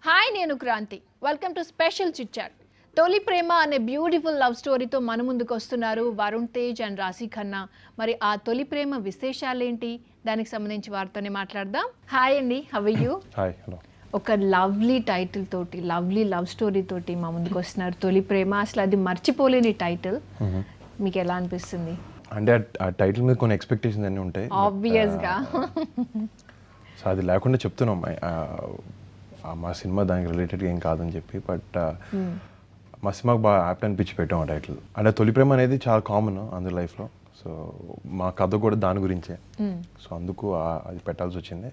Hi నేను Kranti welcome to special chitchat Tholi Prema అనే beautiful love స్టోరీతో మన ముందుకు వస్తున్నారు వరుణ్ తేజ్ అండ్ రాశి ఖన్నా మరి ఆ తొలి ప్రేమ విశేషాలేంటి దానికి సంబంధించి వారితోనే మాట్లాడదాం హాయ్ అండి హవ్ యూ హాయ్ హలో ఒక లవ్లీ టైటిల్ తోటి లవ్లీ లవ్ స్టోరీ తోటి మా ముందుకు వస్తున్నారు తొలి ప్రేమ అసలు అది మర్చిపోలేని టైటిల్ మీకు ఎలా అనిపిస్తుంది అంటే ఆ- ఆ టైటిల్ మీద కొన్ని ఎక్స్పెక్టేషన్స్ అన్నీ ఉంటాయి ఆబ్వియస్ గా సో అది లేకుండా చెప్తున్నాం ఆ, ఆ, మా సినిమా దానికి రిలేటెడ్ ఏం కాదని చెప్పి బట్ మా సినిమాకి బాగా యాప్ట్ అనిపించి పెట్టాం ఆ టైటిల్ అంటే తొలి ప్రేమ అనేది చాలా కామన్ అందరి లైఫ్లో సో మా కథ కూడా దాని గురించే సో అందుకు ఆ- అది పెట్టాల్సి వచ్చింది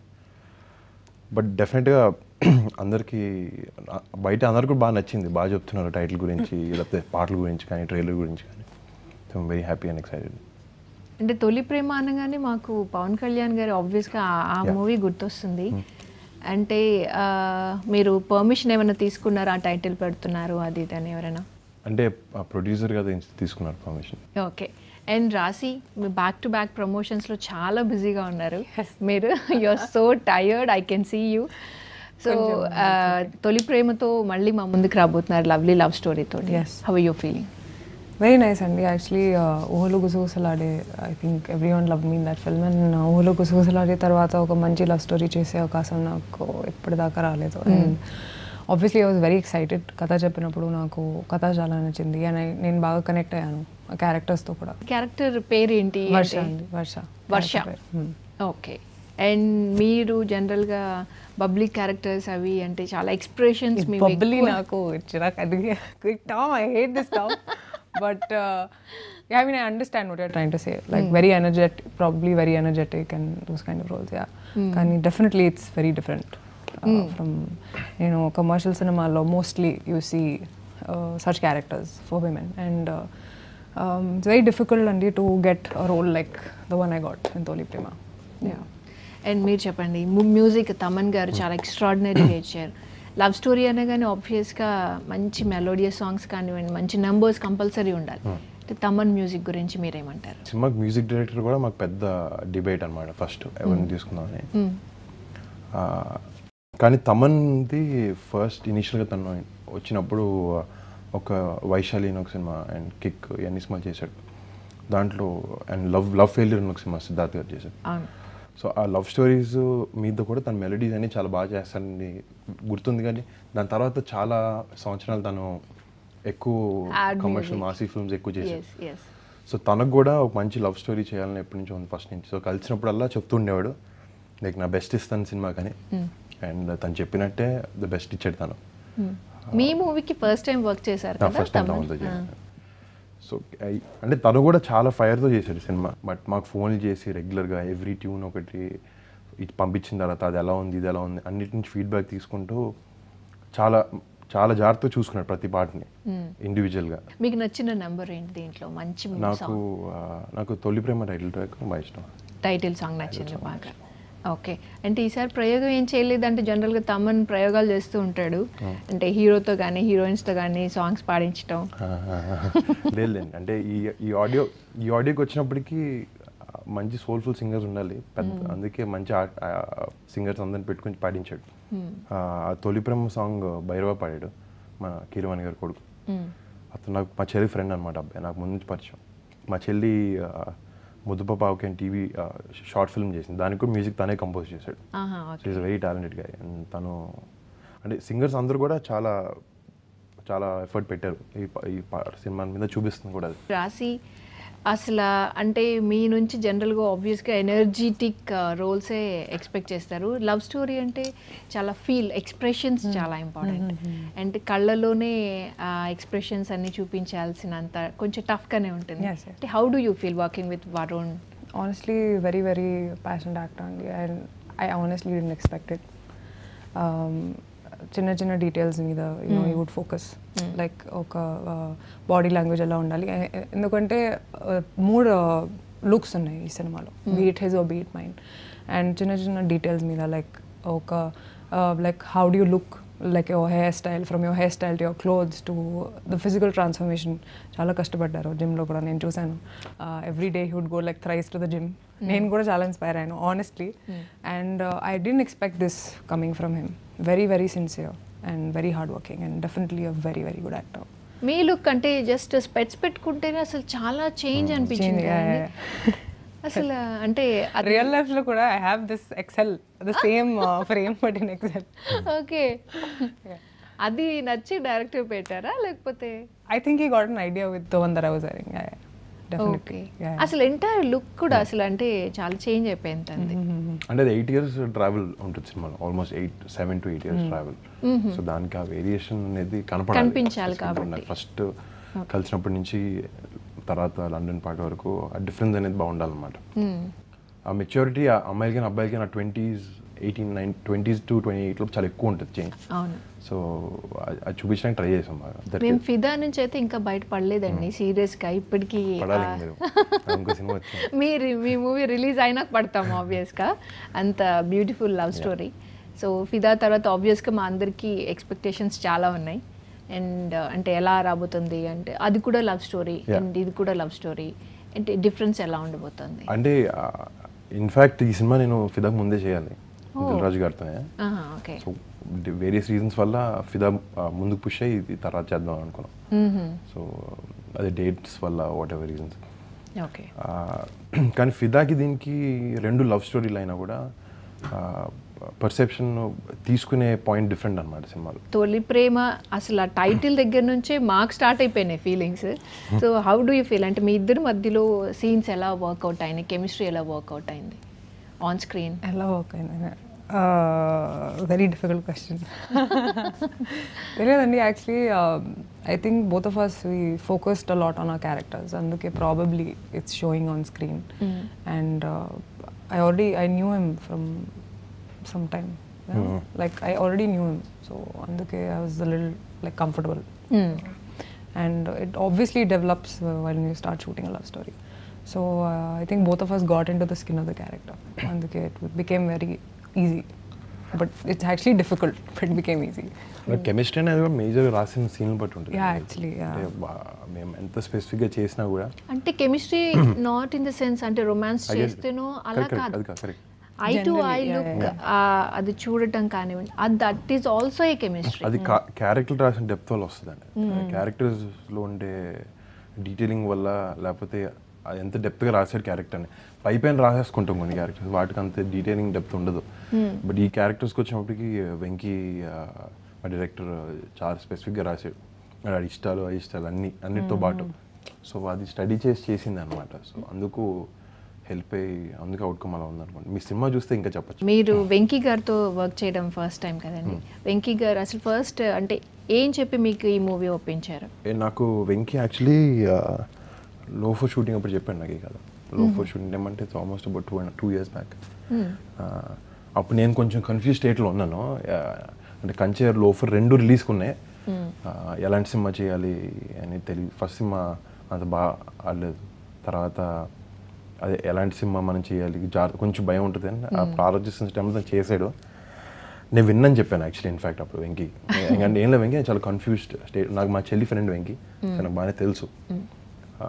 బట్ డెఫినెట్గా అందరికీ ఆ- బయట అందరికీ కూడా బాగా నచ్చింది బాగా చెప్తున్నారు టైటిల్ గురించి లేకపోతే పాటల గురించి కానీ ట్రైలర్ గురించి కానీ so very happy and excited అంటే తొలి ప్రేమ అనగానే మాకు పవన్ కళ్యాణ్ గారు ఆబ్వియస్గా ఆ Yeah. మూవీ గుర్తొస్తుంది అంటే ఆ, మీరు పర్మిషన్ ఏమైనా తీసుకున్నారా ఆ టైటిల్ పెడుతున్నారు అది ఇది అని ఎవరైనా అంటే ప్రొడ్యూసర్ కదా తీసుకున్నారు పర్మిషన్ ఓకే అండ్ రాసి మీరు బ్యాక్ టు బ్యాక్ ప్రమోషన్స్లో చాలా బిజీగా ఉన్నారు మీరు you are so tired I can see you so Tholi ప్రేమతో మళ్ళీ మా ముందుకు రాబోతున్నారు లవ్లీ లవ్ స్టోరీతో Yes. How you feeling very nice అండి actually Oohalu Gusagusalade I think everyone love mean that film and Oohalu Gusagusalade తర్వాత ఒక మంచి లవ్ స్టోరీ చేసే అవకాశం నాకు ఎప్పటిదాకా రాలేదు and obviously I was very excited కథ చెప్పినప్పుడు నాకు కథ చాలా నచ్చింది అండ్ నేను బాగా కనెక్ట్ అయ్యాను ఆ క్యారెక్టర్స్తో కూడా క్యారెక్టర్ పేరు ఏంటి వర్ష అంటే? అండి వర్ష వర్ష character పేరు. Hmm. ఓకే అండ్ మీరు జనరల్గా పబ్లిక్ క్యారెక్టర్స్ అవి అంటే చాలా ఎక్స్ప్రెషన్స్ బబ్బలీ నాకు చిరాకు అది quick term I hate this term but I mean I understand what you're trying to say like very energetic probably very energetic and those kind of roles yeah కానీ definitely it's very different from నేను commercial సినిమాలో mostly you see such characters for women and it's very difficult అండి to get a role like the one I got in Tholi Prema yeah and మీరు చెప్పండి music Thaman గారు చాలా extraordinary ఇచ్చారు love story అనగానే ఆబ్వియస్గా మంచి మెలోడియస్ సాంగ్స్ కానివ్వండి మంచి నెంబర్స్ కంపల్సరీ ఉండాలి అంటే తమన్ మ్యూజిక్ గురించి మీరేమంటారు సినిమాకి మ్యూజిక్ డైరెక్టర్ కూడా మాకు పెద్ద డిబేట్ అనమాట ఫస్ట్ ఎవరిని తీసుకుందామని ఆ, కానీ తమన్ది ఫస్ట్ ఇనీషియల్గా తను వచ్చినప్పుడు ఒక వైశాలి అని ఒక సినిమా అండ్ కిక్ ఇవన్నీ సినిమాలు చేశాడు దాంట్లో అండ్ లవ్ లవ్ ఫెయిల్యూర్ అని ఒక సినిమా సిద్ధార్థ్ గారు చేశాడు అవును సో ఆ లవ్ స్టోరీస్ మీద కూడా తన మెలడీస్ అన్ని చాలా బాగా చేస్తాడని గుర్తుంది కానీ దాని తర్వాత చాలా సంవత్సరాలు తను ఎక్కువ Ad commercial music. Massy films ఎక్కువ చేశాడు ఎస్ ఎస్ సో తనకు కూడా ఒక మంచి లవ్ స్టోరీ చేయాలని ఎప్పటి నుంచి ఉంది ఫస్ట్ నుంచి సో కలిసినప్పుడల్లా చెప్తుండేవాడు లైక్ నా బెస్ట్ ఇస్తాను సినిమా కానీ అండ్ తను చెప్పినట్టే ద బెస్ట్ ఇచ్చాడు తను మీ మూవీకి ఫస్ట్ టైం వర్క్ చేశారు నా కదా ఫస్ట్ టైం తమన్? తమతో ఆ. చేశాను సో ఐ- అంటే తను కూడా చాలా ఫైర్తో చేశాడు సినిమా బట్ మాకు ఫోన్లు చేసి రెగ్యులర్గా ఎవ్రీ ట్యూన్ ఒకటి ఇది పంపించిన తర్వాత అది ఎలా ఉంది ఇది ఎలా ఉంది అన్నిటి నుంచి ఫీడ్బ్యాక్ తీసుకుంటూ చాలా చాలా జాగ్రత్తగా చూసుకున్నాడు ప్రతి పాటని ఇండివిజువల్గా మీకు నచ్చిన నెంబర్ ఏంటి దీంట్లో మంచి నాకు ఆ, నాకు తొలి ప్రేమ టైటిల్ ట్రాక్ బాగా ఇష్టం టైటిల్ సాంగ్ నచ్చింది బాగా ఓకే అంటే ఈసారి ప్రయోగం ఏం చేయలేదంటే జనరల్గా తమన్ ప్రయోగాలు చేస్తూ ఉంటాడు అంటే హీరోతో కానీ హీరోయిన్స్తో కానీ సాంగ్స్ పాడించడం లేదు లేండి అంటే ఈ ఈ ఆడియో ఈ ఆడియోకి వచ్చినప్పటికీ ఆ, మంచి సోల్ఫుల్ సింగర్స్ ఉండాలి పెద్ద అందుకే మంచి సింగర్స్ అందరిని పెట్టుకుని పాడించాడు ఆ ఆ తొలి ప్రేమ సాంగ్ భైరవ పాడాడు మన కీరవాణి గారి కొడుకు అతను నాకు మా చెల్లి ఫ్రెండ్ అనమాట అబ్బాయి నాకు ముందు నుంచి పరిచయం మా చెల్లి ఆ, ముద్దుప పావుకి అని టీవీ షార్ట్ ఫిల్మ్ చేసింది దానికి కూడా మ్యూజిక్ తనే కంపోజ్ చేశాడు ఆహా సో ఈజ్ వెరీ టాలెంటెడ్ గా అండ్ తను అంటే సింగర్స్ అందరూ కూడా చాలా చాలా ఎఫర్ట్ పెట్టారు ఈ ప- ఈ ప- సినిమా మీద చూపిస్తుంది కూడా అది రాసి అసలు అంటే మీ నుంచి జనరల్గా ఆబ్వియస్గా ఎనర్జెటిక్ రోల్సే ఎక్స్పెక్ట్ చేస్తారు లవ్ స్టోరీ అంటే చాలా ఫీల్ ఎక్స్ప్రెషన్స్ చాలా ఇంపార్టెంట్ అంటే కళ్ళలోనే ఆ ఎక్స్ప్రెషన్స్ అన్ని చూపించాల్సినంత కొంచెం టఫ్గానే ఉంటుంది Yes, yes. అంటే how do you feel working with Varun honestly very very passionate actor అండి and I honestly didn't expect it um, చిన్న చిన్న డీటెయిల్స్ మీద you know you would focus like ఒక బాడీ లాంగ్వేజ్ ఎలా ఉండాలి ఎ- ఎ- ఎందుకంటే uh, మూడు లుక్స్ ఉన్నాయి ఈ సినిమాలో beat his oh beat mind and చిన్న చిన్న డీటెయిల్స్ మీద లైక్ ఒక like how do you look like your hairstyle from your hairstyle to your clothes to the physical transformation చాలా కష్టపడ్డారు జిమ్లో కూడా నేను చూశాను every day he would go like thrice to the gym నేను కూడా చాలా ఇన్స్పైర్ అయ్యాను honestly and I didn't expect this coming from him very very sincere and very hard working and definitely a very very good actor మీ look అంటే just specs పెట్టుకుంటేనే అసలు చాలా change అనిపించింది yeah, కదండి. అసలు అంటే అది- రియల్ లైఫ్లో కూడా I have this exact the same frame but in exact okay అది నచ్చి డైరెక్టర్ పెట్టారా లేకపోతే I think he got an idea with the one there I was wearing okay definitely అసలు ఎంటైర్ లుక్ కూడా అసలు అంటే చాలా చేంజ్ అయిపోయింది తనది అంటే అది ఎయిట్ ఇయర్స్ ట్రావెల్ ఉంటుంది సినిమాలో almost eight seven to eight years travel so దానికి ఆ వేరియేషన్ అనేది కనపడాలి కనిపించాలి కాబట్టి. ఫస్ట్ కలిసినప్పటి నుంచి తర్వాత లండన్ పార్ట్ వరకు ఆ డిఫరెన్స్ అనేది బాగుండాలన్నమాట మ్మ్. ఆ మెచ్యూరిటీ ఆ అమ్మాయిలకి అబ్బాయిలకి నా twenties eighteen nine twenties to twenty ఎయిట్లో చాలా ఎక్కువ ఉంటుంది చేంజ్ అవును సో అది చూపించడానికి ట్రై చేసాం బాగా ఇద్దరికి. మేము ఫిదా నుంచి అయితే ఇంకా బయట పడలేదండి సీరియస్ గా ఇప్పటికీ పడాలి ఆ, మీరు ఇంకో సినిమా వచ్చింది మీరు మీ మూవీ రిలీజ్ అయినాక పడతాం ఆబ్వియస్గా అంత బ్యూటిఫుల్ లవ్ స్టోరీ సో ఫిదా తర్వాత ఆబ్వియస్గా మా అందరికీ ఎక్స్పెక్టేషన్స్ చాలా ఉన్నాయి అండ్ అంటే ఎలా రాబోతుంది అంటే అది కూడా లవ్ స్టోరీ Yeah. అండ్ ఇది కూడా లవ్ స్టోరీ అంటే డిఫరెన్స్ ఎలా ఉండబోతుంది అంటే ఇన్ఫ్యాక్ట్ ఈ సినిమా నేను ఫిదాకు ముందే చేయాలి Oh. దిల్ రాజు గారితోనే ఓకే సో వేరియస్ రీజన్స్ వల్ల ఫిదా ఆ, ముందుకు పుష్ అయ్యి ఇది తర్వాత చేద్దాం అనుకున్నాం సో అది డేట్స్ వల్ల వాట్ ఎవర్ రీజన్స్ ఓకే కానీ ఫిదాకి దీనికి రెండు లవ్ స్టోరీలు అయినా కూడా పర్సెప్షన్ తీసుకునే పాయింట్ డిఫరెంట్ అనమాట సినిమాలో తొలి ప్రేమ అసలు ఆ టైటిల్ దగ్గర నుంచే మాకు స్టార్ట్ అయిపోయినాయి feelings so how do you feel అంటే మీ ఇద్దరి మధ్యలో సీన్స్ ఎలా వర్కౌట్ అయినాయి కెమిస్ట్రీ ఎలా వర్కౌట్ అయింది ఆన్ స్క్రీన్ ఎలా వర్క్ అయింది వెరీ డిఫికల్ట్ క్వశ్చన్ తెలియదండి actually I think both of us we focused a lot on our characters అందుకే probably it's showing on screen and I already I knew him from some time like I already knew him so అందుకే I was లిల్ like comfortable and it obviously develops uh, when you start shooting a love story. So uh, I think both of us got into the skin of the character, and the, it became very easy. But it's actually difficult, but it became easy. Chemistry అనేది కూడా major రాసిన సీన్లు బట్టి ఉంటుంది Yeah, actually, yeah. అంటే బా- మేము ఎంత స్పెసిఫిక్గా చేసినా కూడా అంటే chemistry not in the sense అంటే రొమాన్స్ I get- చేస్తేనో అలా correct, correct, కాదు అది కాదు correct I to I Generally, look yeah, అది చూడటం కానివ్వండి అది that is also a chemistry అది క్యారెక్టర్ రాసిన డెప్త్ వల్ల వస్తుందండి క్యారెక్టర్స్లో ఉండే డీటెయిలింగ్ వల్ల లేకపోతే అది ఎంత డెప్త్గా రాశాడు క్యారెక్టర్ని పై పైన రాసేసుకుంటాం కొన్ని క్యారెక్టర్స్ వాటికి అంత డీటెయిలింగ్ డెప్త్ ఉండదు బట్ ఈ క్యారెక్టర్స్కి వచ్చినప్పటికి వెంకీ ఆ, మా డైరెక్టర్ చాలా స్పెసిఫిక్గా రాశాడు వాడి ఇష్టాలు అయిష్టాలు అన్ని అన్నిటితో పాటు సో అది స్టడీ చేసి చేసింది అనమాట సో అందుకు హెల్ప్ అయ్యి అందుకే అవుట్కమ్ అలా ఉందనుకోండి మీ సినిమా చూస్తే ఇంకా చెప్పచ్చు మీరు వెంకీ గారితో వర్క్ చేయడం ఫస్ట్ టైం కదండి వెంకీ గారు అసలు ఫస్ట్ అంటే ఏం చెప్పి మీకు ఈ మూవీ ఒప్పించారు ఏ నాకు వెంకీ యాక్చువల్లీ లోఫో షూటింగ్ అప్పుడు చెప్పాను నాకు ఈ కదా లోఫో షూటింగ్ ఏమంటే it's almost about two two years back అప్పుడు నేను కొంచెం కన్ఫ్యూజ్ స్టేట్లో ఉన్నాను ఆ, అంటే కంచేర్ లోఫర్ రెండు రిలీజ్కి ఉన్నాయి ఆ, ఎలాంటి సినిమా చేయాలి అని తెలియదు ఫస్ట్ సినిమా అంత బాగా ఆడలేదు తర్వాత అదే ఎలాంటి సినిమా మనం చేయాలి జాగ్రత్త కొంచెం భయం ఉంటుంది అని అప్పుడు ఆలోచిస్తున్న టైంలో తను చేసాడు నేను విన్నాను చెప్పాను యాక్చువల్లీ ఇన్ఫాక్ట్ అప్పుడు వెంకీ ఎందుకంటే ఏం లేదు వెంకీ నేను చాలా కన్ఫ్యూజ్డ్ స్టేట్ నాకు మా చెల్లి ఫ్రెండ్ వెంకీ నాకు బాగానే తెలుసు ఆ,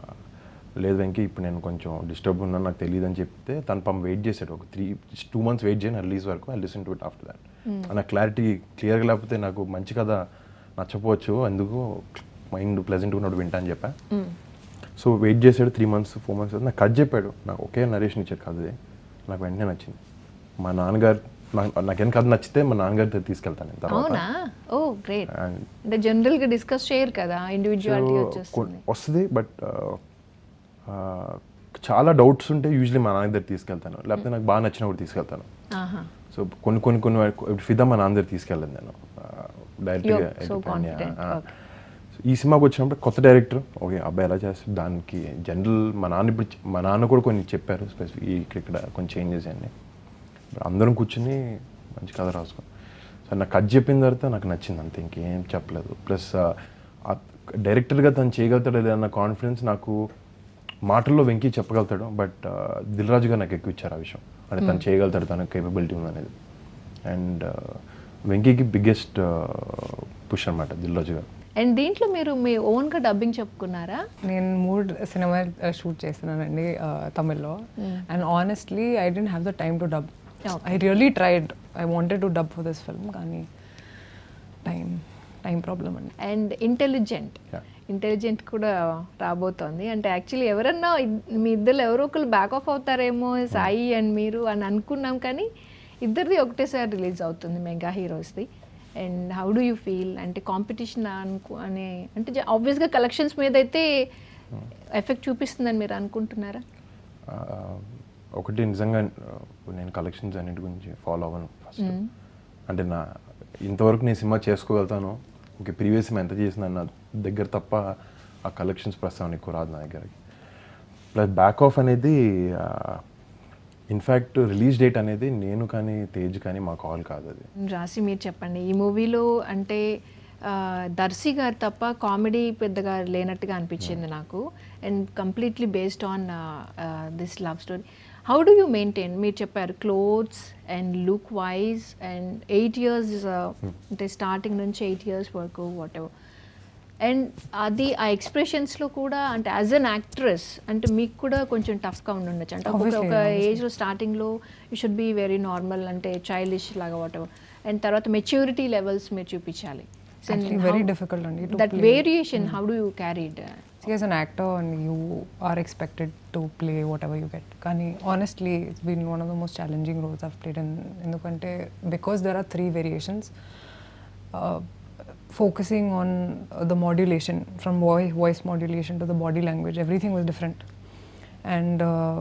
లేదు వెంకీ ఇప్పుడు నేను కొంచెం డిస్టర్బ్ ఉన్నాను నాకు తెలియదు అని చెప్తే తను పంప వెయిట్ చేశాడు ఒక త్రీ టూ మంత్స్ వెయిట్ చేయను రిలీజ్ వరకు I listen to it after that నాకు క్లారిటీ క్లియర్గా లేకపోతే నాకు మంచి కథ నచ్చపోవచ్చు అందుకు మైండ్ ప్లెజెంట్గా ఉన్నట్టు వింటా అని చెప్పా సో వెయిట్ చేశాడు త్రీ మంత్స్ ఫోర్ మంత్స్ నాకు కట్ చెప్పాడు నాకు ఒకే నరేషన్ ఇచ్చాడు కథది నాకు వెంటనే నచ్చింది మా నాన్నగారు నాకు నాకేం కథ నచ్చితే మా నాన్నగారి దగ్గర తీసుకెళ్తాను నేను తర్వాత అవునా ఓ గ్రేట్ And అంటే జనరల్ గా డిస్కస్ చేయరు కదా ఇండివిజువాలిటీ So, వచ్చేస్తుంది కొ- వస్తుంది బట్ చాలా డౌట్స్ ఉంటే యూజువలీ మా నాన్న దగ్గర తీసుకెళ్తాను లేకపోతే నాకు బాగా నచ్చినప్పుడు తీసుకెళ్తాను ఆహా సో కొన్ని కొన్ని కొన్ని వరకు- ఇప్పుడు ఫిదా మా నాన్న దగ్గర తీసుకెళ్ళాను నేను డైరెక్ట్గా You're so confident. Okay. ఈ సినిమాకి వచ్చినప్పుడు కొత్త డైరెక్టర్ ఓకే అబ్బాయి ఎలా చేస్తారు దానికి జనరల్ మా నాన్న ఇప్పుడు చె- మా నాన్న కూడా కొన్ని చెప్పారు స్పెసిఫిక్ ఇక్కడ ఇక్కడ కొన్ని చేంజెస్ అన్ని అందరం కూర్చుని మంచి కథ రాసుకున్నాం సో నాకు కథ చెప్పిన తర్వాత నాకు నచ్చింది అంతే ఇంకేం చెప్పలేదు ప్లస్ డైరెక్టర్గా తను చేయగలుగుతాడు లేదన్న కాన్ఫిడెన్స్ నాకు మాటల్లో వెంకీ చెప్పగలుగుతాడు బట్ దిల్ రాజు గారు నాకు ఎక్కువ ఇచ్చారు ఆ విషయం అంటే తను చేయగలుగుతాడు తన కేపబిలిటీ ఉందనేది అండ్ వెంకీకి బిగ్గెస్ట్ పుష్ అనమాట దిల్ రాజు గారు అండ్ దీంట్లో మీరు మీ ఓన్ గా డబ్బింగ్ చెప్పుకున్నారా నేను మూడు సినిమా షూట్ చేస్తున్నానండి తమిళ్లో and honestly I didn't have the time to dub I really tried I wanted to dub for this film కానీ టైం ప్రాబ్లం అండి అండ్ ఇంటెలిజెంట్ Yeah. ఇంటెలిజెంట్ కూడా రాబోతోంది అంటే యాక్చువల్లీ ఎవరన్నా ఇద్- మీ ఇద్దరు ఎవరో ఒకరు బ్యాక్ ఆఫ్ అవుతారేమో సాయి అండ్ మీరు అని అనుకున్నాం కానీ ఇద్దరిది ఒకటేసారి రిలీజ్ అవుతుంది మెగా హీరోస్ది and how do you feel అంటే కాంపిటీషన్ అనుకు అనే అంటే ఆబ్వియస్గా కలెక్షన్స్ మీద అయితే ఎఫెక్ట్ చూపిస్తుందని మీరు అనుకుంటున్నారా ఆ, ఒకటి నిజంగా ఆ, నేను కలెక్షన్స్ అన్నిటి గురించి ఫాలో అవ్వను ఫస్ట్ అంటే నా ఇంతవరకు నేను సినిమా చేసుకోగలుగుతాను ఓకే ప్రీవియస్ సినిమా ఎంత చేసిన నా దగ్గర తప్ప ఆ కలెక్షన్స్ ప్రస్తావన ఎక్కువ రాదు నా దగ్గరకి ప్లస్ బ్యాక్ ఆఫ్ అనేది ఇన్ఫ్యాక్ట్ రిలీజ్ డేట్ అనేది నేను కానీ తేజ్ కానీ మా కాల్ కాదు అది రాసి మీరు చెప్పండి ఈ మూవీలో అంటే ఆ, దర్శి గారు తప్ప కామెడీ పెద్దగా లేనట్టుగా అనిపించింది నాకు and completely based on this love story how do you maintain మీరు చెప్పారు clothes and look wise and eight years అంటే స్టార్టింగ్ నుంచి ఎయిట్ ఇయర్స్ వరకు వాట్ ఎవర్ అండ్ అది ఆ ఎక్స్ప్రెషన్స్లో కూడా అంటే యాజ్ అన్ యాక్ట్రెస్ అంటే మీకు కూడా కొంచెం టఫ్గా ఉండుండొచ్చు అంటే ఒక Obviously, ఒక obviously. ఏజ్లో స్టార్టింగ్లో you should be very normal అంటే చైల్డిష్ లాగా వాట్ ఎవర్ అండ్ తర్వాత మెచ్యూరిటీ లెవెల్స్ మీరు చూపించాలి Actually, very difficult అండి to దట్ play. Variation how do you carried See, as an actor, and you are expected to play whatever you get. Kani, honestly, it's been one of the most challenging roles I've played in ఎందుకంటే because there are three variations. Uh, focusing on uh, the modulation from voice, voice modulation to the body language, everything was different. And uh,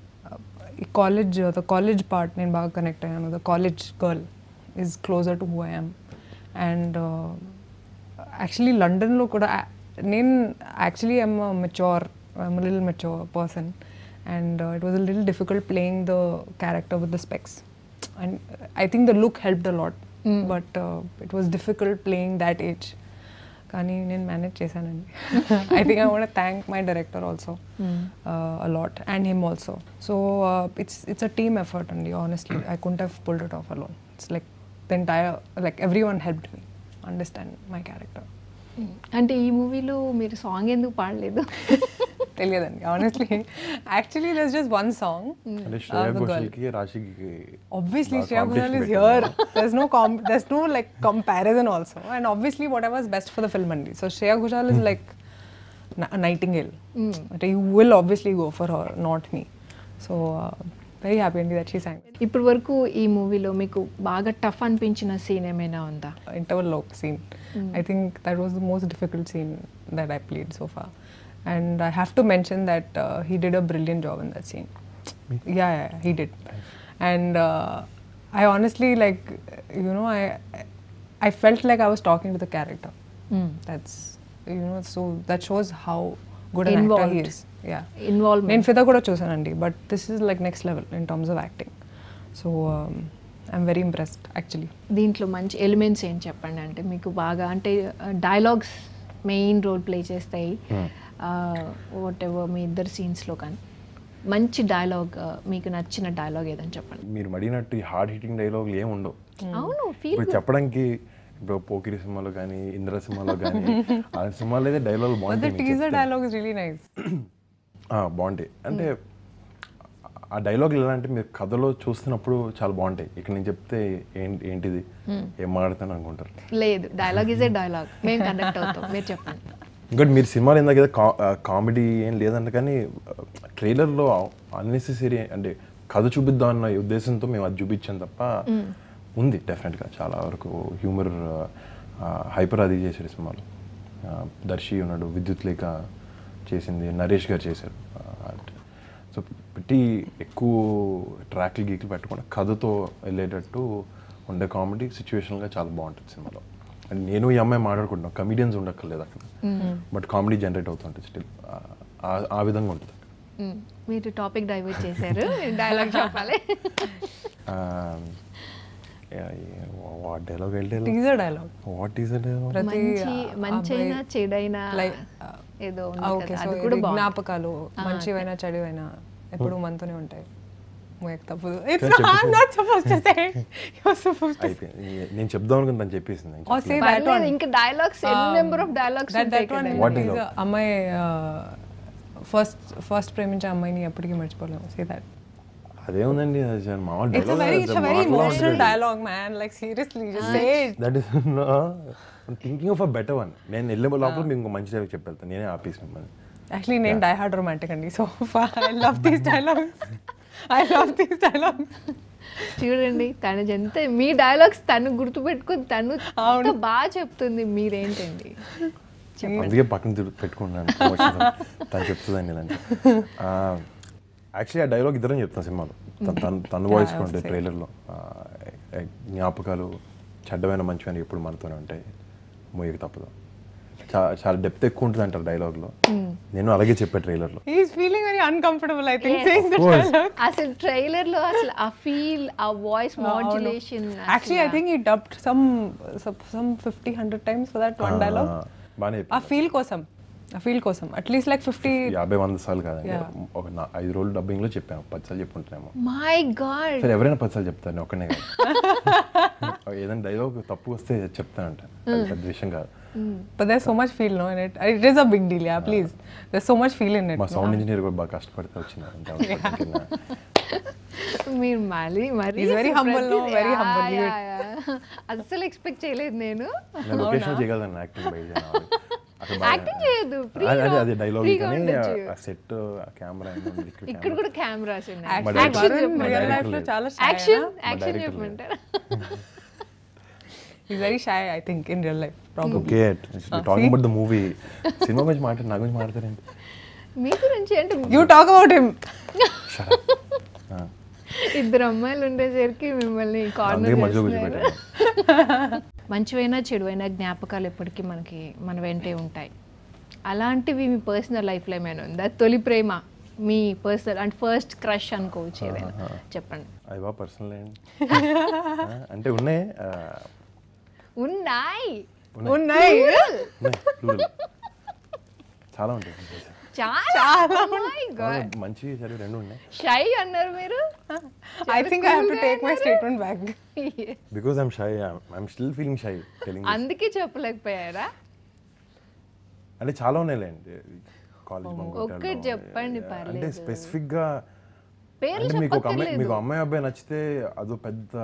ఈ college the college part నేను బాగా connect అయ్యాను the college girl is closer to who I am and actually లండన్లో కూడా ఆ- నేను actually I'm mature I'm little mature person and it was a little difficult playing the character with the specs and I think the look help the lot but it was difficult playing that age కానీ నేను manage చేశానండి I think I want thank my director also a lot and him also so it's it's a team effort అండి honestly I couldn't have pulled it off alone it's like the entire like everyone helped me understand my character అంటే ఈ మూవీలో మీరు song ఎందుకు పాడలేదు తెలియదండి honestly actually this just one song అంటే శ్రేయా ఘోషల్కి రాశికి Obviously, బాగా Shreya Ghosal competition is here. పెట్టారు. there's no com- there's no like comparison also, and obviously whatever is best for the film andi. So Shreya Ghosal is like na- a nightingale. But you will obviously go for her, not me. So uh, very happy andi that she sang. ఇప్పటి వరకు ఈ మూవీలో మీకు బాగా tough అనిపించిన scene ఏమైనా ఉందా Interval lock scene. I think that was the most difficult scene that I played so far, and I have to mention that uh, he did a brilliant job in that scene. Yeah, yeah, yeah, he did. And uh, I honestly like, you know, I I felt like I was talking to the character. That's you know, so that shows how good an actor he Involved. is. Yeah. Involvement నేను ఫిదా కూడా చూసానండి but this is like next level in terms of acting so I'm very impressed actually దీంట్లో మంచి elements ఏం చెప్పండి అంటే మీకు బాగా అంటే డైలాగ్స్ మెయిన్ రోల్ ప్లే చేస్తాయి వాట్ ఎవర్ మీ ఇద్దరు సీన్స్లో కానీ మంచి డైలాగ్ మీకు నచ్చిన డైలాగ్ ఏదని చెప్పండి మీరు అడిగినట్టు ఈ హార్డ్ హిట్టింగ్ డైలాగులు ఏమి ఉండవు అవును ఫీల్ ఇప్పుడు చెప్పడానికి ఇప్పుడు పోకిరి సినిమాలో కానీ ఇంద్ర సినిమాలో కానీ ఆ సినిమాలో అయితే డైలాగ్ ద బాగుంటాయి మీకు టీజర్ చెప్తే. డైలాగ్ ఇస్ రియలీ నైస్ ఆ, బాగుంటాయి అంటే ఆ డైలాగ్ ఎలా అంటే మీరు కథలో చూస్తున్నప్పుడు చాలా బాగుంటాయి ఇక్కడ నేను చెప్తే ఏంటి ఏంటిది ఏం మాడతాను అనుకుంటారు లేదు డైలాగ్ ఇస్ ఏ డైలాగ్ మేము కండక్ట్ అవుతాం మీరు చెప్పండి ఇంకోటి మీరు సినిమాలు ఇందాక ఏదో కామెడీ ఏం లేదంట కానీ ట్రైలర్లో అన్నెసెసరీ అంటే కథ చూపిద్దాం అన్న ఉద్దేశంతో మేము అది చూపించాం తప్ప ఉంది డెఫినెట్గా చాలా వరకు హ్యూమర్ హైపర్ అది చేశాడు ఈ సినిమాలో ఆ, దర్శి ఉన్నాడు విద్యుత్ లేఖ చేసింది నరేష్ గారు చేశారు సో పెట్టి ఎక్కువ ట్రాక్లు గీకులు పెట్టకుండా కథతో వెళ్ళేటట్టు ఉండే కామెడీ సిచ్యువేషన్గా చాలా బాగుంటుంది సినిమాలో అండ్ నేను ఈ అమ్మాయి మాట్లాడుకుంటున్నాం కమిడియన్స్ ఉండక్కర్లేదు అక్కడ బట్ కామెడీ జనరేట్ అవుతుంటుంది స్టిల్ ఆ విధంగా ఉంటుంది మ్మ్. మీరు టాపిక్ డైవర్ట్ చేశారు డైలాగ్ చెప్పాలి వాట్ డైలాగ్ వెళ్ళే teaser dialogue what is at ప్రతి మంచి మంచైనా చెడైనా లైక్ ఏదో ఉంది ఓకే కదా, సో అది కూడా బాగుంది జ్ఞాపకాలు మంచివైనా చెడువైనా ఎప్పుడు మనతోనే ఉంటాయి మోయక్ తప్పదు చెప్పేసి. It's not suppose to say you suppose to అయిపోయింది నేను చెప్దాం అనుకుని తను చెప్పేసింది నేను Or say చెప్పలేదు. that పర్లేదు, one. ఇంకా డైలాగ్స్ ఎన్ని number of dialogues that that one What dialogue? అమ్మాయి ఫస్ట్ ఫస్ట్ ప్రేమించే అమ్మాయిని ఎప్పటికీ మర్చిపోలేము సే దట్ అదేముందండి అది చాలా మామూలు It's a very, it's a very dialogue, emotional మాటలో dialogue, man. Like seriously, just say it. That is thinking of a better one నేను వెళ్ళే లోపల మీకు ఇంకో మంచి డైలాగ్ చెప్పేళ్తాను నేనే ఆపేసి మిమ్మల్ని Actually, నేను die hard romantic అండి so I love these dialogues. I love these dialogues. చూడండి తను ఎంత మీ డైలాగ్స్ తను గుర్తుపెట్టుకుని తను అంత బాగా చెప్తుంది మీరేంటండి అందుకే పక్కన తిరుగు- పెట్టుకున్నాను promotion. తను చెప్తుందండి ఇలాంటి యాక్చువల్లీ ఆ డైలాగ్ ఇద్దరం చెప్తాను సినిమాలో తన- తన తన వాయిస్ కూడా ఉంటుంది ట్రైలర్లో జ్ఞాపకాలు చెడ్డమైన మంచివైన ఎప్పుడు మనతోనే ఉంటాయి మూయకి తప్పదు చాలా చాలా డెప్త్ ఎక్కువ ఉంటుంది అంటారు డైలాగ్లో నేను అలాగే చెప్పా ట్రైలర్లో He's feeling very uncomfortable, I think, Yes. saying the Of course. dialogue. అసలు ట్రైలర్ లో అసలు ఆ ఫీల్ ఆ voice modulation Actually, I think he dubbed some some, some 50, 100 times for that one dialogue. బాగానే ఆ ఫీల్ కోసం ఆ ఫీల్ కోసం అట్లీస్ట్ లైక్ ఫిఫ్టీ యాభై వంద సార్లు కాదండి Yeah. ఒక నా- ఐదు రోజులు డబ్బింగ్లో చెప్పాను పది సార్లు చెప్పుంటానేమో మై గాడ్ సరే ఎవరైనా పది సార్లు చెప్తాను నేను ఒక్కనే కాదు ఏదైనా డైలాగ్ తప్పు వస్తే చెప్తానంట అది పెద్ద విషయం కాదు but there so much feel no in it it is a big deal yeah please there so much feel in it మా సౌండ్ ఇంజనీర్ కూడా బాగా కష్టపడితే వచ్చింది అంతా కింద. మీరు మళ్ళీ మరి He's very అసలు humble, no? ప్రతిదీ- Very ఆ, humble, leave యా, యా. అస్సలు ఎక్స్పెక్ట్ చేయలేదు నేను నేను లొకేషన్ చేయగలను యాక్టింగ్ బయట అక్కడ బాగా- యాక్టింగ్ చేయదు అదే అదే అదే డైలాగ్ ఫ్రీగా కానీ ఉండొచ్చు ఆ సెట్ ఆ కెమెరా ఇక్కడ కూడా కెమెరాస్ మా ఉన్నాయి director- యాక్షన్ వరుణ్ మా రియల్ director లైఫ్ లో లేదు. చాలా యాక్షన్ మా యాక్షన్ director చెప్పమంటారా is very shy I think in real life problem okay talking about the movie సినిమా గురించి మాట్లాడి నా గురించి మాట్లాడతారేంటి మీ గురించి అంటే యూ టాక్ అబౌట్ హిమ్ ఇద్దరు అమ్మాయిలు ఉండేసరికి మిమ్మల్ని కార్నర్ అందుకే మధ్యలో కూర్చోబెట్టాను మంచివైనా చెడువైనా జ్ఞాపకాలు ఎప్పటికీ మనకి మన వెంటే ఉంటాయి అలాంటివి మీ పర్సనల్ లైఫ్లో ఏమైనా ఉందా తొలి ప్రేమ మీ పర్సనల్ అంటే ఫస్ట్ క్రష్ అనుకోవచ్చు ఏదైనా చెప్పండి అది బాగా పర్సనల్ అండి ఆ, అంటే ఉన్నాయి ఆ, ఉన్నాయి ఉన్నాయి ఉన్నాయి plural. చాలా ఉంటాయి చాలా my God. చాలా మంచి చెడు రెండు ఉన్నాయి షై అన్నారు మీరు I think I have to take my statement back because I'm shy I'm still feeling shy telling అందుకే చెప్పలేకపోయారా అంటే చాలా ఉన్నాయిలేండి కాలేజ్ ఒక్కటి చెప్పండి, అంటే పర్లేదు. స్పెసిఫిక్ గా పేర్లు అంటే మీకు ఒక అమ్మాయి చెప్పక్కర్లేదు. మీకు అమ్మాయి అబ్బాయి నచ్చితే అదో పెద్ద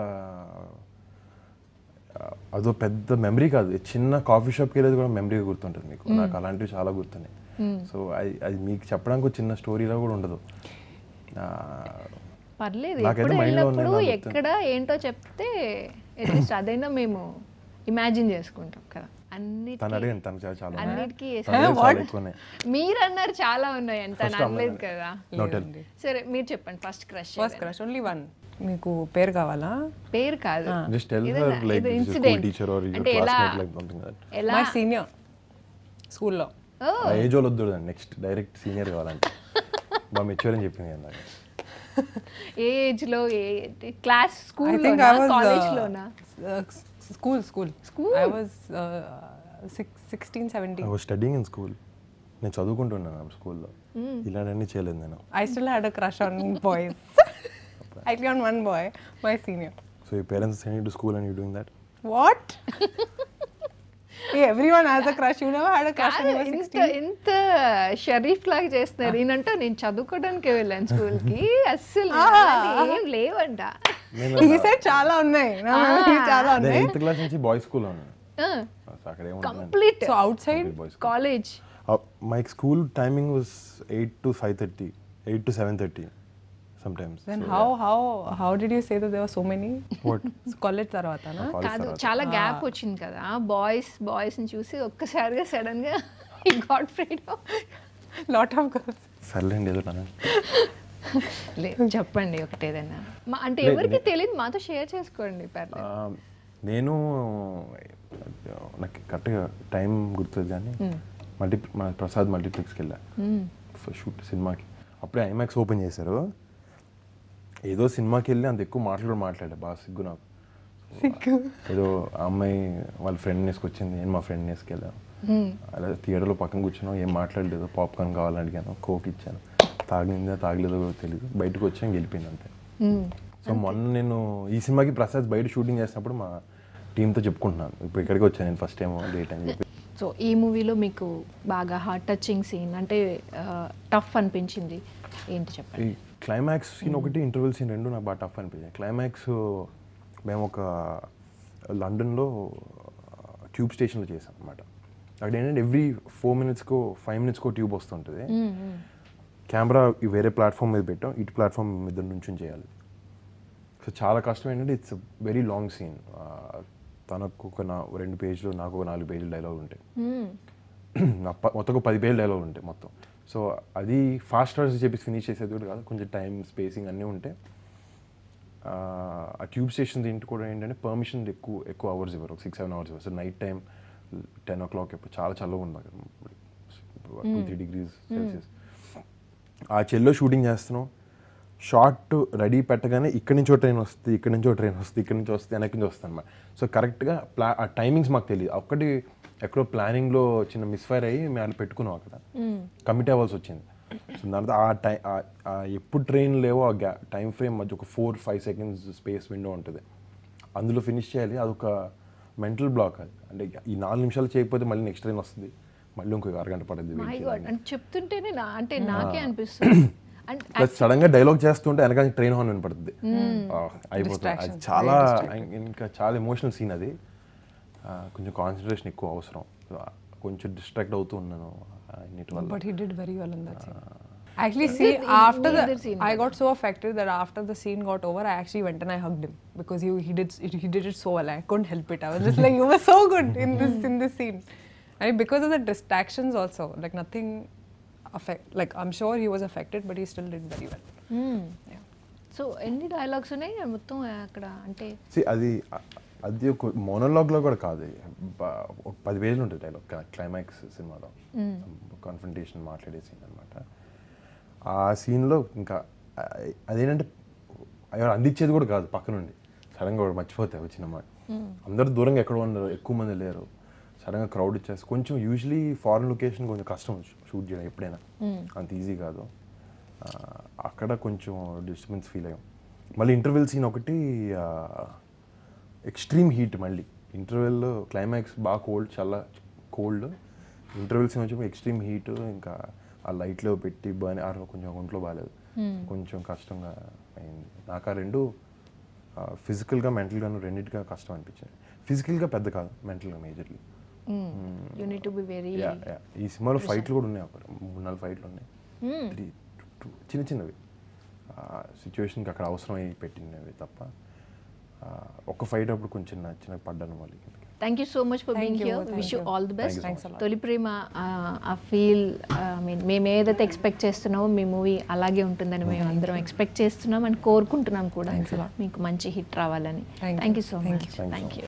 ఆ, అదో పెద్ద మెమరీ కాదు చిన్న కాఫీ షాప్కి వెళ్ళేది కూడా మెమరీ గుర్తుంటుంది మీకు నాకు అలాంటివి చాలా గుర్తున్నాయి సో అది అది మీకు చెప్పడానికి ఒక చిన్న స్టోరీలో కూడా ఉండదు ఆ, పర్లేదు నాకైతే ఎప్పుడు mind లో ఉన్నాయి, వెళ్ళినప్పుడు నాకు గుర్తు. ఎక్కడ ఏంటో చెప్తే అట్లీస్ట్ అదైనా మేము ఇమాజిన్ చేసుకుంటాం కదా తను అన్నిటికీ అడిగాను తను చాలా చాలా ఉన్నాయి. అన్నిటికీ తన దగ్గర చాలా ఎక్కువ ఉన్నాయి మీరు అన్నారు చాలా ఉన్నాయి అని తను First అనలేదు అమ్మాయి. కదా No tell. సరే మీరు చెప్పండి first crush first crush only one మీకు పేరు కావాలా పేరు కాదు జస్ట్ టెల్ ఏదైనా- హర్ లైక్ ఏదో school incident. Teacher or your అంటే ఎలా క్లాస్మేట్ లైక్ సంథింగ్ దట్ ఎలా మై సీనియర్ స్కూల్లో ఓ ఆ ఏజ్ వాళ్ళు వద్దు నెక్స్ట్ డైరెక్ట్ సీనియర్ కావాలంటే బాగా మెచ్యూర్ అని చెప్పింది కదా నాకు. ఏ ఏజ్ లో ఏ class I school think I was college uh, లోనా uh, school, school. School? I was uh, six, 16, 17. I was studying in school నేను చదువుకుంటున్నాను స్కూల్లో ఇలాంటివన్నీ చేయలేదు నేను I still had a crush on boys. I on one boy, my senior. So ఈ parents sending to school and you doing that What? hey, everyone has a crush. You never had a crush when you were ఇంత 16? ఇంత షరీఫ్ లాగా చేస్తున్నారు ఈయనంట నేను చదువుకోవడానికి వెళ్ళాను school కి అస్సలు అలాంటివి ఏం లేవంట నేను He said చాలా ఉన్నాయి నా memory చాలా నేను ఉన్నాయి ఎయిత్ క్లాస్ నుంచి బాయ్స్ స్కూల్లో ఉన్నాను సో అక్కడ ఏముంటుంది complete so outside boys college my school timing was eight to five thirty eight to seven thirty some times then how how how did you say that దేవర్ so many what college తర్వాతనా కాదు చాలా gap వచ్చింది కదా boys boys ని చూసి ఒక్కసారిగా sudden గా ఈ got freedom lot of girls సర్లేండి ఏదో నన్ను లేదు చెప్పండి ఒకటి ఏదైనా మా- అంటే ఎవరికి తెలియదు మాతో షేర్ చేసుకోండి పర్లేదు ఆ, నేను నాకు కరెక్ట్గా టైం గుర్తుంది కానీ మల్టీ మన ప్రసాద్ మల్టీప్లెక్స్కి వెళ్ళా షూట్ సినిమాకి అప్పుడే ఐమాక్స్ ఓపెన్ చేశారు ఏదో సినిమాకి వెళ్ళి అంత ఎక్కువ మాటలు కూడా మాట్లాడా బాగా సిగ్గు నాకు ఏదో ఆ అమ్మాయి వాళ్ళ ఫ్రెండ్ వేసుకొచ్చింది నేను మా ఫ్రెండ్ వేసుకెళ్ళాను అలా థియేటర్లో పక్కన కూర్చున్నాం ఏం మాట్లాడలేదు పాప్కార్న్ కావాలని అడిగాను కోక్ ఇచ్చాను తాగిందా తాగలేదో కూడా తెలియదు బయటకు వచ్చాను గెలిపోయింది అంతే సో మొన్న నేను ఈ సినిమాకి ప్రసాద్ బయట షూటింగ్ చేసినప్పుడు మా టీంతో చెప్పుకుంటున్నాను ఇప్పుడు ఇక్కడికి వచ్చాను నేను ఫస్ట్ టైం డేట్ అని చెప్పి సో ఈ మూవీలో మీకు బాగా హార్ట్ టచింగ్ సీన్ అంటే టఫ్ అనిపించింది ఏంటి చెప్పండి క్లైమాక్స్ సీన్ ఒకటి ఇంటర్వెల్ సీన్ రెండు నాకు బాగా టఫ్ అనిపించాయి క్లైమాక్స్ మేము ఒక లండన్లో ట్యూబ్ స్టేషన్లో చేసాం అనమాట అక్కడ ఏంటంటే ఎవ్రీ ఫోర్ మినిట్స్కో ఫైవ్ మినిట్స్కో ట్యూబ్ వస్తుంటుంది కెమెరా వేరే ప్లాట్ఫామ్ మీద పెట్టాం ఇటు ప్లాట్ఫామ్ మీద నుంచి చేయాలి సో చాలా కష్టం ఏంటంటే ఇట్స్ వెరీ లాంగ్ సీన్ తనకు ఒక నా రెండు పేజీలు నాకు ఒక నాలుగు పేజీలు డైలాగ్ ఉంటాయి నా ప- మొత్తం ఒక పది పేజీలు డైలాగ్ ఉంటాయి మొత్తం సో అది ఫాస్ట్ వర్స్ చెప్పి ఫినిష్ చేసేది కూడా కాదు కొంచెం టైం స్పేసింగ్ అన్నీ ఉంటాయి ఆ, ఆ ట్యూబ్ స్టేషన్ దీంట్లో కూడా ఏంటంటే పర్మిషన్ ఎక్కువ ఎక్కువ అవర్స్ ఇవ్వరు ఒక సిక్స్ సెవెన్ అవర్స్ ఇవ్వరు so night time ten o'clock ఎప్పుడు చాలా చల్లగా ఉంది అక్కడ టూ త్రీ డిగ్రీస్ సెల్సియస్ ఆ చెల్లో షూటింగ్ చేస్తున్నాం షార్ట్ రెడీ పెట్టగానే ఇక్కడి నుంచి ఒక ట్రైన్ వస్తుంది ఇక్కడి నుంచి ఒక ట్రైన్ వస్తుంది ఇక్కడి నుంచి వస్తుంది వెనక్కి నుంచి వస్తుంది అనమాట సో కరెక్ట్గా ప్లా ఆ టైమింగ్స్ మాకు తెలియదు ఒక్కటి ఎక్కడో ప్లానింగ్లో చిన్న మిస్ఫైర్ అయ్యి మేము అలా పెట్టుకున్నాం అక్కడ కమిట్ అవ్వాల్సి వచ్చింది సో దాని తర్వాత ఆ టైం ఎప్పుడు ట్రైన్ లేవో ఆ గ్యా టైం ఫ్రేమ్ మధ్య ఒక four five seconds space window ఉంటుంది అందులో ఫినిష్ చేయాలి అదొక మెంటల్ బ్లాక్ అది అంటే ఈ నాలుగు నిమిషాలు చేయకపోతే మళ్ళీ నెక్స్ట్ ట్రైన్ వస్తుంది మళ్ళీ ఇంకొక అరగంట పడుతుంది wait మై చేయాలి. గాడ్ అంటే చెప్తుంటేనే నా అంటే నాకే అనిపిస్తుంది అండ్ ప్లస్ సడన్ గా డైలాగ్ చేస్తుంటే వెనక ట్రైన్ హార్న్ వినపడుతుంది ఆ, అయిపోతుంది అది Distraction, చాలా ఇంకా చాలా ఎమోషనల్ సీన్ అది ఆ, కొంచెం కాన్సన్ట్రేషన్ ఎక్కువ అవసరం So, కొంచెం డిస్ట్రాక్ట్ అవుతూ ఉన్నాను అన్నిటి వల్ల But he did very well in that scene. Actually, see, after neither the, scene I got so affected that after the scene got over, I actually went and I hugged him because he he did he did it so well. I couldn't help it. I was just like, you were so good in this in this scene. I mean, because of the distractions also, like nothing affect. Like I'm sure he was affected, but he still did very well. Yeah. So ఎన్ని dialogues ఉన్నాయి మొత్తం అక్కడ అంటే See, అది అది ఒక మోనోలాగ్లో కూడా కాదు బ- ఒక పది పేజీలు ఉంటుంది డైలాగ్ క్లైమాక్స్ సినిమాలో కాన్ఫ్రంటేషన్ మాట్లాడే సీన్ అనమాట ఆ సీన్లో ఇంకా ఆ, అదేంటంటే ఎవరు అందించేది కూడా కాదు పక్క నుండి సడన్గా వాడు మర్చిపోతే వచ్చిన మాట అందరూ దూరంగా ఎక్కడ ఉన్నారు ఎక్కువ మంది లేరు సడన్గా క్రౌడ్ ఇచ్చేసి కొంచెం యూజువలీ ఫారెన్ లొకేషన్ కొంచెం కష్టం షూట్ చేయడం ఎప్పుడైనా అంత ఈజీ కాదు ఆ, అక్కడ కొంచెం డిస్టర్బెన్స్ ఫీల్ అయ్యాం మళ్ళీ ఇంటర్వెల్ సీన్ ఒకటి ఎక్స్ట్రీమ్ హీట్ మళ్ళీ ఇంటర్వెల్లో క్లైమాక్స్ బాగా కోల్డ్ చాలా కోల్డ్ ఇంటర్వెల్ సీన్ వచ్చి ఎక్స్ట్రీమ్ హీట్ ఇంకా ఆ లైట్లో పెట్టి బాగా ఆ కొంచెం ఒంట్లో బాగాలేదు కొంచెం కష్టంగా అయింది నాకు ఆ రెండు ఫిజికల్గా మెంటల్గాను రెండింటిగా కష్టం అనిపించింది ఫిజికల్గా పెద్ద కాదు మెంటల్గా majorly you need to be very ఈ సినిమాలో ఫైట్లు కూడా ఉన్నాయి అక్కడ మూడు నాలుగు ఫైట్లు ఉన్నాయి త్రీ టూ చిన్న చిన్నవి సిచ్యువేషన్కి అక్కడ అవసరమై పెట్టినవి తప్ప ఆ, ఒక్క ఫైట్ అప్పుడు కొంచెం చిన్న చిన్న పడ్డాను మళ్ళీ కిందకి. Thank you so much for Thank being you, here thank wish you you. All the best Thanks a lot. తొలి ప్రేమ ఆ ఫీల్ ఐ మీన్ మేము ఏదైతే ఎక్స్పెక్ట్ చేస్తున్నామో మీ మూవీ అలాగే ఉంటుందని మేము అందరం ఎక్స్పెక్ట్ చేస్తున్నాం అండ్ కోరుకుంటున్నాం కూడా Thanks a lot. మీకు మంచి హిట్ రావాలని Thank you. Thank you so Thank much you. Thank you thank so you